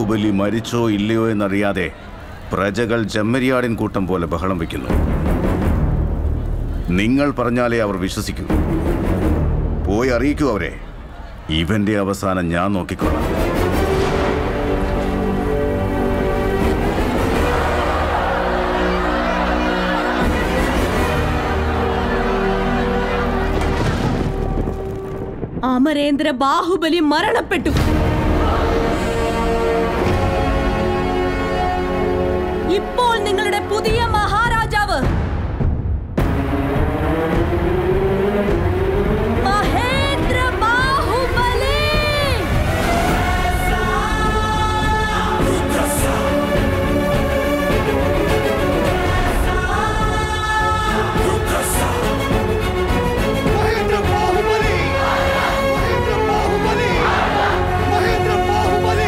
ബാഹുബലി മരിച്ചോ ഇല്ലയോ എന്നറിയാതെ പ്രജകൾ ചെമ്മരിയാടിൻ കൂട്ടം പോലെ ബഹളം വയ്ക്കുന്നു നിങ്ങൾ പറഞ്ഞാലേ അവർ വിശ്വസിക്കൂ പോയി അറിയിക്കൂ അവരെ ഇവന്റെ അവസാനം ഞാൻ നോക്കിക്കോളാം അമരേന്ദ്ര ബാഹുബലി മരണപ്പെട്ടു ഇപ്പോൾ നിങ്ങളുടെ പുതിയ മഹാരാജാവ് മഹേന്ദ്ര ബാഹുബലി महेंद्र बाहुबली महेंद्र बाहुबली महेंद्र बाहुबली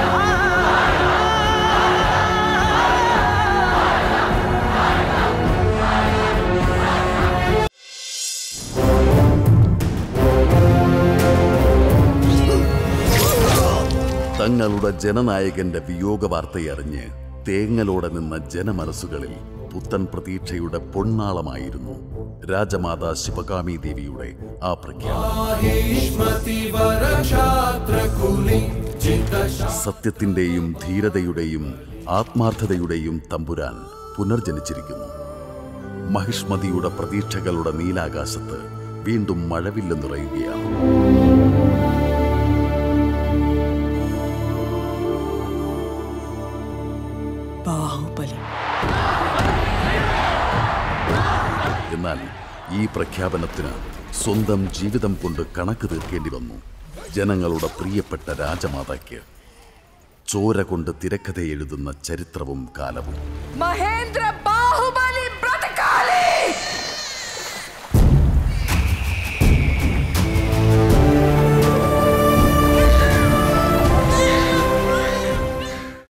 തങ്ങളുടെ ജനനായകന്റെ വിയോഗ വാർത്തയറിഞ്ഞ് തേങ്ങലോടെ നിന്ന ജനമനസ്സുകളിൽ പുത്തൻ പ്രതീക്ഷയുടെ പൊന്നാളമായിരുന്നു രാജമാതാ ശിവകാമി ദേവിയുടെ ആ പ്രഖ്യാപനം സത്യത്തിന്റെയും ധീരതയുടെയും ആത്മാർത്ഥതയുടെയും തമ്പുരാൻ പുനർജനിച്ചിരിക്കുന്നു മഹിഷ്മതിയുടെ പ്രതീക്ഷകളുടെ നീലാകാശത്ത് വീണ്ടും മഴവില്ല് നിറയുകയാണ് ബാഹുബലി എന്നാൽ ഈ പ്രഖ്യാപനത്തിന് സ്വന്തം ജീവിതം കൊണ്ട് കണക്ക് തീർക്കേണ്ടി വന്നു ജനങ്ങളുടെ പ്രിയപ്പെട്ട രാജമാതായ്ക്ക് ചോര കൊണ്ട് തിരക്കഥ എഴുതുന്ന ചരിത്രവും കാലവും മഹേന്ദ്ര ബാഹുബലി